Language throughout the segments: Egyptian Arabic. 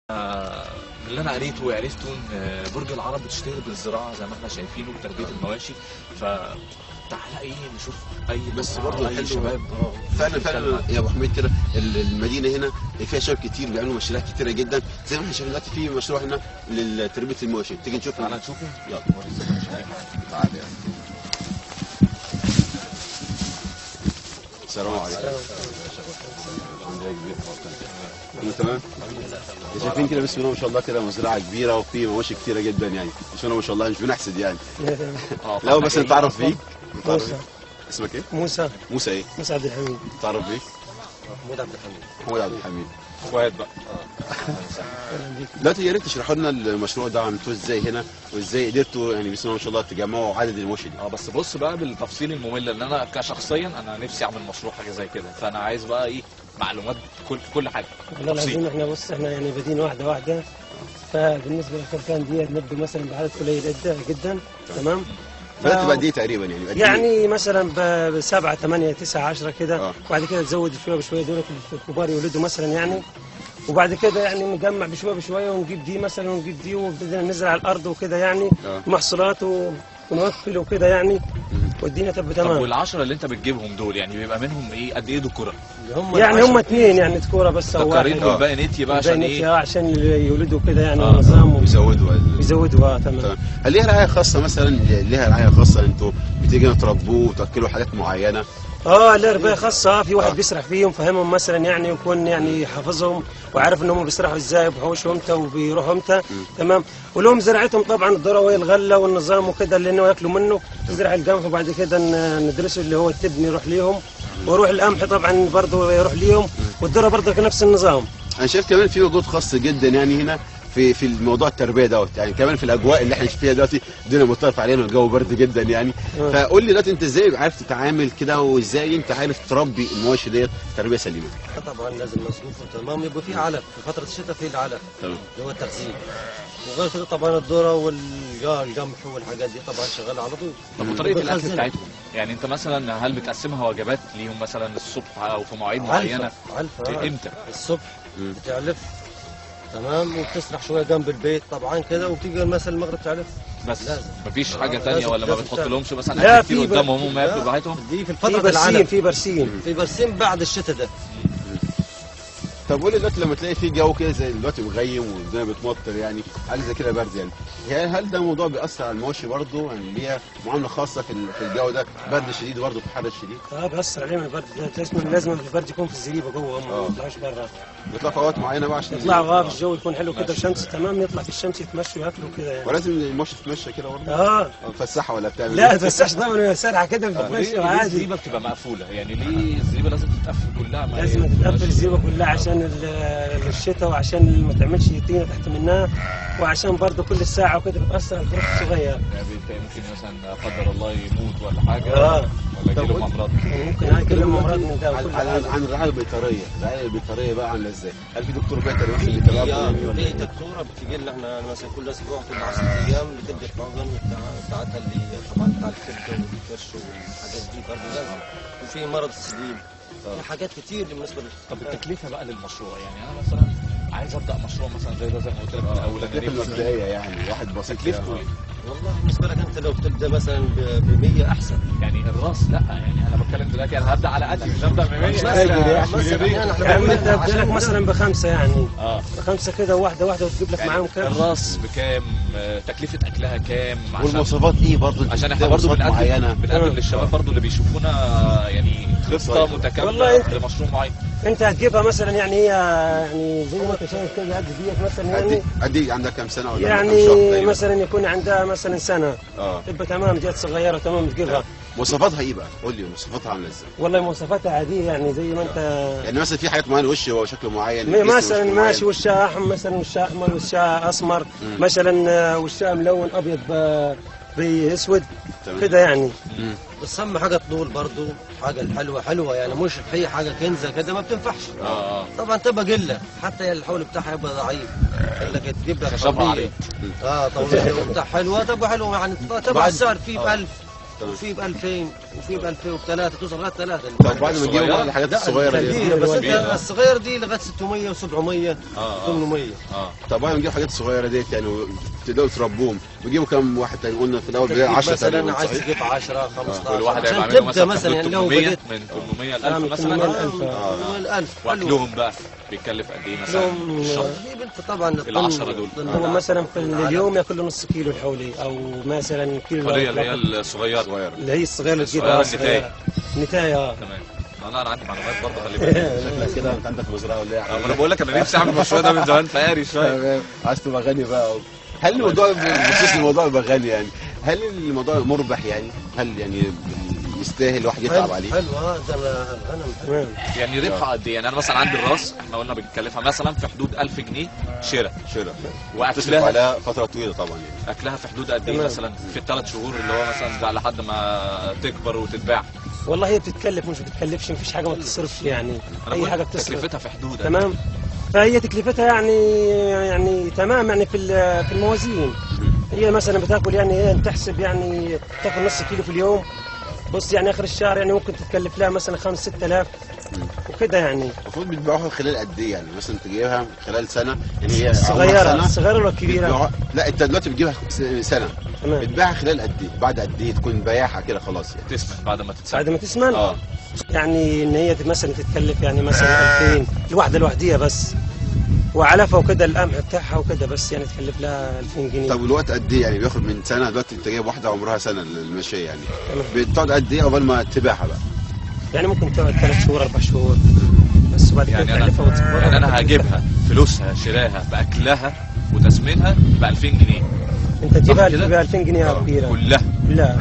آه، اللي انا قريته وعرفته ان آه، برج العرب بتشتغل بالزراعه زي ما احنا شايفينه وتربيه المواشي ف تعالى ايه نشوف اي بس مزرعة، برضه اي الحلو- شباب اه فعلا فعلا يا ابو حميد كده ال- المدينه هنا فيها شباب كتير بيعملوا مشاريع كتيره جدا زي ما احنا شايفين دلوقتي في مشروع هنا لتربيه المواشي تيجي نشوف تعالى نشوفه يلا. ورينا. تعالى يلا. السلام عليكم الحمد لله كبير كله تمام شايفين كده بسم الله ما شاء الله كده مزرعه كبيره وفي مواشي كتيره جدا يعني بسم الله ما شاء الله مش بنحسد يعني اه لو بس انت تعرف بيك تعرف موسى بيك. اسمك ايه؟ موسى موسى ايه؟ موسى عبد الحميد تعرف بيك؟ محمود عبد الحميد محمود عبد الحميد فؤاد بقى اهلا بيك دلوقتي يا ريت تشرحوا لنا المشروع ده عملتوه ازاي هنا وازاي قدرتوا يعني بسم الله ما شاء الله تجمعوا عدد المواشي دي اه بس بص بقى بالتفصيل الممل ان انا كشخصيا انا نفسي اعمل مشروع حاجه زي كده فانا عايز بقى ايه معلومات كل كل حاجه والله تفصيل. العظيم احنا بص احنا يعني بادين واحده واحده فبالنسبه للكركان دي نبدو مثلا بعدد قليل جدا جدا تمام بدات ف- بقد ايه تقريبا يعني قد إيه؟ يعني مثلا ب- بسبعة ثمانية تسعة عشرة كده آه. وبعد كده تزود شوية بشوية دول الكبار يولدوا مثلا يعني وبعد كده يعني نجمع بشوية بشوية ونجيب دي مثلا ونجيب دي وبدنا نزرع الأرض وكده يعني آه. محصولات و- ونوكل وكده يعني والدنيا تبقى طب تمام والعشرة اللي انت بتجيبهم دول يعني بيبقى منهم ايه قد ايه دكوره يعني هم اثنين يعني تكورة بس أو دكارين واحد. والباقي نتي بقى عشان بين ايه اه عشان يولدوا كده يعني آه. نظام بيزودوا ويزودوا اه تمام تمام هل ليها رعايه خاصه مثلا ليها رعايه خاصه انتوا بتيجي تربوه وتاكلوا حاجات معينه اه لا رباية خاصة في واحد آه. بيسرح فيهم فهمهم مثلا يعني يكون يعني حافظهم وعارف ان هم بيسرحوا ازاي وبيحوشوا امتى وبيروحوا امتى تمام ولهم زراعتهم طبعا الذره وهي الغله والنظام وكده اللي انه ياكلوا منه تزرع القمح وبعد كده ن- ندرسه اللي هو التبن يروح ليهم ويروح القمح طبعا برضه يروح ليهم والذره برضه نفس النظام انا شايف كمان في وجود خاص جدا يعني هنا في في الموضوع التربيه دوت يعني كمان في الاجواء اللي احنا فيها دلوقتي الدنيا مطرف علينا والجو برد جدا يعني آه. فقول لي دلوقتي انت ازاي عارف تتعامل كده وازاي انت عارف تربي المواشي ديت تربيه سليمه طبعا لازم مصروف تمام يبقى في علف في فتره الشتاء في العلف تمام اللي هو التخزين وغير كده طبعا الذره والقمح والحاجات دي طبعا شغاله على طول طب وطريقه الاكل بنخزنها. بتاعتهم يعني انت مثلا هل بتقسمها وجبات ليهم مثلا الصبح او في مواعيد معينه علفة علفة آه. امتى الصبح مم. بتعلف تمام وبتسرح شويه جنب البيت طبعا كده وتيجي مثلا المغرب تعلف بس لازم. مفيش آه، حاجه لازم- تانية ولا ما لازم بتحط تعمل. لهمش مثلا لا، اكل كتير في ب- قدامهم هم ياكلوا لا. براحتهم دي في في الفتره برسيم العلف في برسيم في برسيم بعد الشتاء ده طب قول لي دلوقتي لما تلاقي في جو كده زي دلوقتي مغيم والدنيا بتمطر يعني حاجه زي كده برد يعني هل هل ده موضوع بيأثر على المواشي برضه يعني ليها معامله خاصه في ال- في الجو ده برد شديد برضه في حر شديد اه بيأثر عليهم البرد ده لازم لازم البرد يكون في الزريبه جوه هم آه. ما يطلعوش برا بيطلع في اوقات معينه بقى عشان يطلعوا غاب الجو يكون حلو كده الشمس تمام يطلع في الشمس يتمشوا ياكلوا كده يعني ولازم المواشي تتمشى كده برضه اه تفسحها ولا بتعمل لا إيه؟ تفسحش طبعا سرعه كده بتتمشى ليه ليه عادي الزريبه بتبقى مقفوله يعني ليه الزريبه لازم تتقفل كلها ما لازم هي- تتقفل الزريبه كلها عشان ال- الشتاء وعشان ما تعملش طينه تحت منها وعشان برضه كل ساعه وكده بتاثر على الخروف الصغير يعني انت ممكن مثلا قدر الله يموت ولا حاجه آه. ولا يجيله امراض يعني ممكن هاي كلهم امراض من ده عن وكل عن, حاجه عن الرعايه البيطريه، الرعايه البيطريه بقى عامله ازاي؟ هل في دكتور بيطري مثلا في بيتابعكم في يعني ولا في إيه؟ دكتوره بتجي لنا احنا مثلا كل اسبوع كل 10 ايام بتدي الحقن بتاع- بتاعتها اللي طبعا بتاع الكبده والكرش والحاجات دي برضه لازم وفي مرض السليم في حاجات كتير بالنسبه طب لل التكلفه بقى للمشروع يعني انا مثلا عايز ابدا مشروع مثلا زي ده زي ما قلت لك من الاول انا التكلفه نفسي المبدئيه يعني واحد بسيط تكلفته كده. ايه؟ والله بالنسبه لك انت لو بتبدا مثلا ب 100 احسن يعني الراس لا يعني انا بتكلم دلوقتي انا هبدا على قدي مش هبدا من 100 مثلا يعني مثلا يعني احنا يعني انت بنعملها بتجيلك عشان مثلا بخمسه يعني اه بخمسه كده واحده واحده وتجيب لك يعني معاهم كام الراس بكام آه، تكلفه اكلها كام عشان والمواصفات ايه برضه؟ أنت عشان احنا بتدي برضه مواصفات بنقدم معينه بنقدم آه. للشباب برضه اللي بيشوفونا آه، يعني خطه طيب. متكامله والله أنت- لمشروع معين انت هتجيبها مثلا يعني هي يعني زي ما انت شايف كده قد ديت مثلا يعني قد قد ايه عندك كام سنه ولا كام شهر يعني تقريباً؟ مثلا يكون عندها مثلا سنه اه تبقى تمام ديت صغيره تمام تجيبها مواصفاتها ايه بقى؟ قول لي مواصفاتها عامله ازاي؟ والله مواصفاتها عاديه يعني زي ما انت يعني مثلا في حاجات معينه وش هو شكله معين م- جسم مثلا وشكله ماشي معين. وشها احمر مثلا وشها احمر وشها اسمر مم. مثلا آه، وشها ملون ابيض ب- باسود تمام. كده يعني مم. بس اهم حاجه طول برضه حاجه الحلوه حلوه يعني مش هي حاجه كنزه كده ما بتنفعش اه اه طبعا تبقى قله حتى الحول بتاعها يبقى ضعيف انك تجيب لك خشبها طولية. عليه. اه طوليه وبتاع حلوه تبقى حلوه يعني تبقى بعد- السعر فيه ب 1000 تمام. وفي ب 2000 وفي ب 2003 توصل لغايه 3 طب بعد ما تجيبوا بقى الحاجات الصغيره دي كبيره بس كبيرة. انت الصغير دي لغايه 600 و700 آه. 800 اه طب بعد ما نجيب الحاجات الصغيره ديت يعني وتبداوا تربوهم بيجيبوا كم واحد تاني قلنا في الاول بدايه 10 مثلا تقريبا عايز صحيح؟ تجيب 10 15 كل واحد هيبقى عشان عامل تبدا مثلا مثلا يعني لو 800 بديت من 800 ل آه، 1000 من مثلا 800 آه. ألف. آه. 1000 واكلهم بقى بيتكلف قد ايه مثلا لهم- في الشهر تجيب انت طبعا العشرة دول. هو مثلا في اليوم ياكل له نص كيلو الحولي او مثلا كيلو الحوليه اللي هي إلا- الصغيره صغيره اللي هي الصغيره اللي الصغيرة تجيبها النتاية. نتاية اه تمام لا انا عندي معلومات برضه خلي بالك شكلك كده انت عندك مزرعه ولا ايه آه، ما انا بقول لك انا نفسي اعمل المشروع ده من زمان فقاري شويه تمام عايز تبقى غني بقى هل الموضوع بخصوص الموضوع يبقى غني يعني هل الموضوع مربح يعني هل يعني يستاهل الواحد يتعب عليه حلو اه ده الغنم تمام يعني ربحها قد ايه يعني انا مثلا عندي الراس احنا قلنا بنكلفها مثلا في حدود 1000 جنيه شراء شراء تصرف واكلها عليها فتره طويله طبعا يعني اكلها في حدود قد ايه تمام. مثلا في الثلاث شهور اللي هو مثلا ده لحد ما تكبر وتتباع والله هي بتتكلف مش بتتكلفش مفيش حاجه ما بتصرفش يعني انا اي بقول حاجه لك بتصرف تكلفتها في حدود قد تمام فهي تكلفتها يعني يعني تمام يعني في ال- في الموازين هي مثلا بتاكل يعني هي تحسب يعني تاكل نص كيلو في اليوم بص يعني اخر الشهر يعني ممكن تتكلف لها مثلا 5 6000 وكده يعني المفروض بتبيعوها خلال قد ايه يعني مثلا تجيبها خلال سنه يعني هي عمرها صغيره سنة، صغيره ولا كبيره بتبيعوها لا انت دلوقتي بتجيبها س- سنه تمام بتبيعها خلال قد ايه بعد قد ايه تكون بياعها كده خلاص يعني تسمع بعد ما تتسمع بعد ما تسمن اه يعني ان هي مثلا تتكلف يعني مثلا 2000 الواحده لوحديها بس وعلفها وكده القمح بتاعها وكده بس يعني تكلف لها 2000 جنيه طب الوقت قد ايه يعني بياخد من سنه دلوقتي انت جايب واحده عمرها سنه الماشيه يعني بتقعد قد ايه قبل ما تبيعها بقى يعني ممكن تقعد ثلاث شهور اربع شهور بس وبعد كده يعني انا تكلفها وتصبرها يعني انا هجيبها فلوسها شراها باكلها وتسمينها ب 2000 جنيه انت تجيبها صح كده؟ تجيبها 2000 جنيه آه، كبيره كلها لا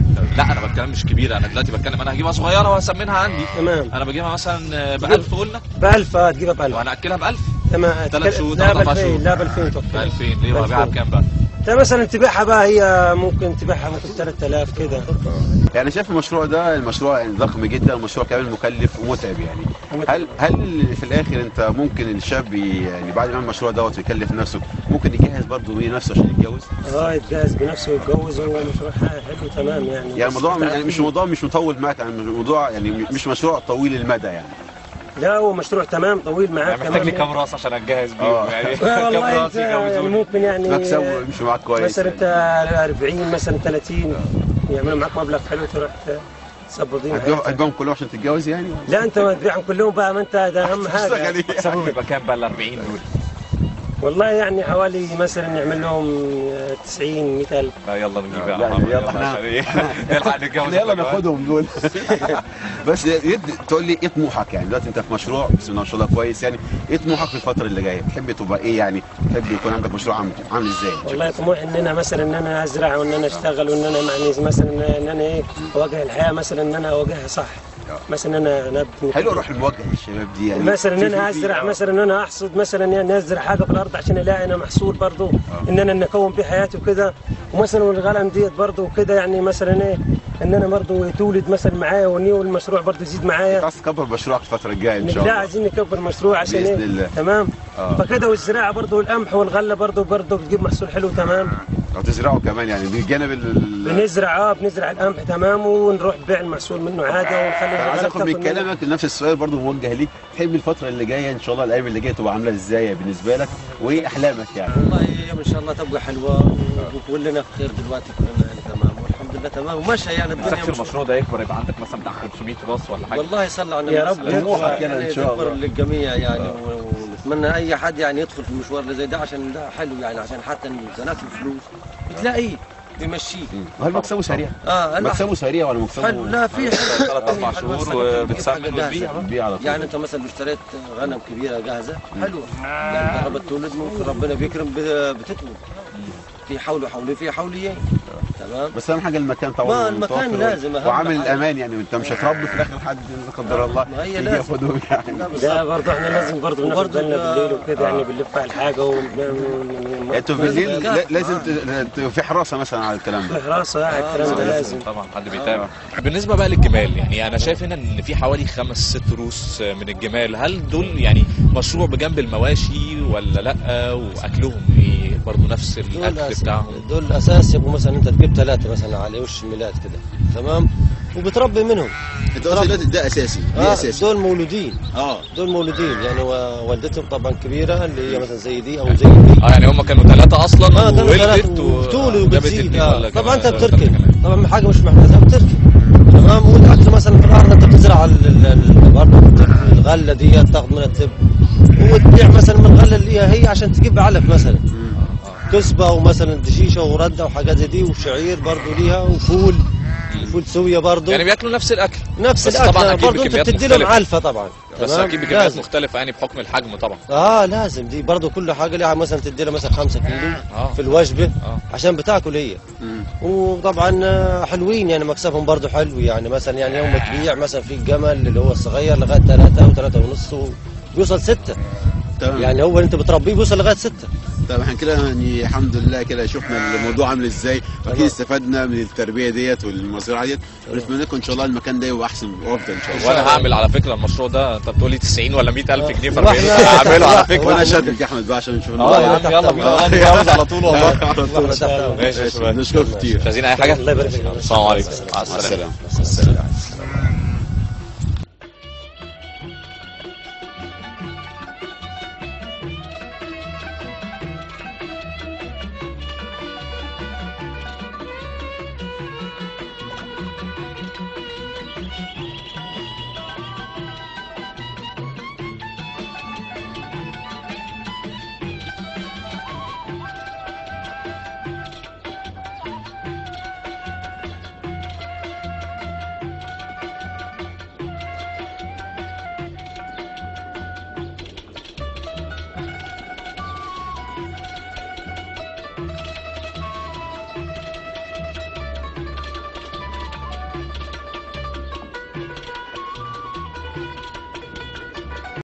لا انا بتكلم مش كبيره انا دلوقتي بتكلم انا هجيبها صغيره وهسمنها عندي تمام انا بجيبها مثلا ب 1000 قلنا ب 1000 اه تجيبها ب 1000 وانا اكلها ب 1000 تمام ثلاث شهور، لا ب ثلاث 2000 شهور. لا ب 2000 ب توكل 2000 ليه وهبيعها 2000. بكام بقى؟ انت مثلا تبيعها بقى هي ممكن تبيعها ممكن 3000 كده يعني شايف المشروع ده المشروع يعني ضخم جدا المشروع كمان مكلف ومتعب يعني هل هل في الاخر انت ممكن الشاب ي- يعني بعد ما يعمل المشروع دوت ويكلف نفسه ممكن يجهز برضه بيه نفسه عشان يتجوز اه يتجهز بنفسه ويتجوز هو مشروع حلو تمام يعني يعني الموضوع بس يعني مش موضوع مش مطول معاك يعني موضوع يعني مش مشروع طويل المدى يعني لا هو مشروع تمام طويل معاك محتاج لي تمام كام راس عشان اتجهز بيهم آه. يعني آه، كام والله راس انت يعني يجوزوني ممكن يعني مكسب ويمشي معاك كويس مثلا يعني. انت 40 مثلا 30 يعملوا معاك مبلغ حلو تروح تظبط بيه هتبيعهم حياتك. هتبيعهم كلهم عشان تتجوز يعني لا انت ما تبيعهم كلهم بقى ما انت ده اهم حاجه تشتغل إيه؟ حسابهم يبقى كام بقى ال 40 دول؟ والله يعني حوالي مثلا يعمل لهم 90 100000 لا يلا نجيب لا، يا محمد يلا يلا إحنا- عشان ايه نلحق نتجوز احنا يلا إحنا كمان. ناخدهم دول بس يد تقول لي ايه طموحك يعني دلوقتي انت في مشروع بسم الله ما شاء الله كويس يعني ايه طموحك في الفتره اللي جايه تحب تبقى ايه يعني تحب يكون عندك مشروع عامل عامل ازاي والله طموحي ان انا مثلا ان انا ازرع وان انا اشتغل وان انا يعني مثلا ان انا ايه اواجه الحياه مثلا ان انا اواجهها صح مثلا انا نبني حلو روح المواجهه للشباب دي يعني مثلا ان في- انا في- ازرع آه. مثلا ان انا احصد مثلا يعني ازرع حاجه في الارض عشان الاقي انا محصول برضه ان انا نكون بيه حياتي وكده ومثلا والغنم ديت برضه وكده يعني مثلا ايه ان انا برضه تولد مثلا معايا وني والمشروع برضه يزيد معايا عايز تكبر مشروعك الفتره الجايه ان شاء لا الله عايزين نكبر مشروع عشان بإذن ايه الله. تمام آه. فكده والزراعه برضه والقمح والغله برضه برضه بتجيب محصول حلو تمام او تزرعه كمان يعني بجانب ال بنزرع اه بنزرع القمح تمام ونروح بيع المحصول منه عادي ونخلي عايز الغنم اخد من تاكل منه. كلامك نفس السؤال برضو موجه ليك تحب الفتره اللي جايه ان شاء الله الايام اللي جايه تبقى عامله ازاي بالنسبه لك وايه احلامك يعني والله ايام ان شاء الله تبقى حلوه وكلنا في خير دلوقتي كلنا يعني تمام والحمد لله تمام وماشي يعني الدنيا نفسك مش المشروع ده يكبر يبقى عندك مثلا بتاع 500 راس ولا حاجه والله صلى على النبي يا رب صلى الله طموحك عليه يعني إن وسلم. شاء تكبر الله. للجميع يعني و- ونتمنى اي حد يعني يدخل في المشوار اللي زي ده عشان ده حلو يعني عشان حتى زنقت الفلوس بتلاقيه بيمشيه هل مكسبه سريع؟ اه لا مكسبه سريع ولا مكسبه حلو لا في ثلاث اربع حلو شهور مثلاً وبتسمن تجيب حاجة وتبيع جاهزة. بيع على طول يعني انت مثلا لو اشتريت غنم كبيره جاهزه حلوه يعني قربت تولد ممكن ربنا بيكرم ب- بتتولد في حول وحولي في حوليين تمام بس اهم حاجه المكان طبعا ما المكان متوفر لازم أهم وعامل حاجة. الامان يعني انت مش هتربي في الاخر حد لا قدر الله ما هي يجي لازم. ياخدهم يعني لا بس ده برضه احنا لازم برضه ناخد وبرضه بالنا ده- بالليل وكده آه. يعني بنلف على الحاجه يعني انتوا بالليل لازم لا- تقف. لازم آه. ت- ت- في حراسه مثلا على الكلام ده حراسه يعني الكلام ده لازم طبعا حد بيتابع بالنسبه بقى للجمال يعني انا شايف هنا ان في حوالي خمس ست روس من الجمال هل دول يعني مشروع بجنب المواشي ولا لا واكلهم ايه برضو نفس دول الاكل أس- بتاعهم دول الاساس يبقوا مثلا انت تجيب ثلاثه مثلا على وش الميلاد كده تمام وبتربي منهم انت قلت دلوقتي ده اساسي ليه آه اساسي دول مولودين اه دول مولودين يعني و- والدتهم طبعا كبيره اللي هي مثلا زي دي او زي دي اه يعني هم كانوا ثلاثة اصلا اه كانوا وولدت ثلاثة و- وبتولد جابت وبتزيد اتنين آه. ولا طبعا انت كمان- بتركن كمان. طبعا حاجه مش محتاجها بتركن تمام والاكل مثلا في الارض انت بتزرع ال- ال- ال- برضه التب- الغله دي تاخذ من التب وتبيع مثلا من الغله اللي هي هي عشان تجيب علف مثلا كسبه ومثلا دشيشه ورده وحاجات زي دي وشعير برضه ليها وفول وفول سويه برضه يعني بياكلوا نفس الاكل نفس بس طبعاً الاكل أكيد برضه انت بكميات بتدي لهم مختلفة. علفه طبعا بس تمام؟ اكيد بكميات لازم. مختلفة يعني بحكم الحجم طبعا اه لازم دي برضه كل حاجه ليها مثلا تدي لها مثلا 5 كيلو اه في الوجبه اه عشان بتاكل هي مم. وطبعا آه، حلوين يعني مكسبهم برضه حلو يعني مثلا يعني يوم تبيع مثلا في الجمل اللي هو الصغير لغايه ثلاثة وثلاثة ونص وبيوصل ستة تمام يعني هو اللي انت بتربيه بيوصل لغايه ستة طب احنا كده يعني الحمد لله كده شفنا الموضوع عامل ازاي واكيد تمام. استفدنا من التربيه ديت والمزرعه ديت ونتمنى لكم ان شاء الله المكان ده يبقى احسن وافضل ان شاء الله وانا هعمل على فكرة المشروع ده انت بتقول لي 90 ولا 100 الف جنيه وإحنا- فانا هعمله على فكرة وانا شاركك يا احمد بقى عشان نشوف اه يا الموضوع عم يلا بينا والله نتجوز على طول والله على طول. واحنا تحت أمرك. ماشي يا شباب نشكرك كتير مش عايزين اي حاجة الله يبارك فيك السلام عليكم مع مع السلامة السلامه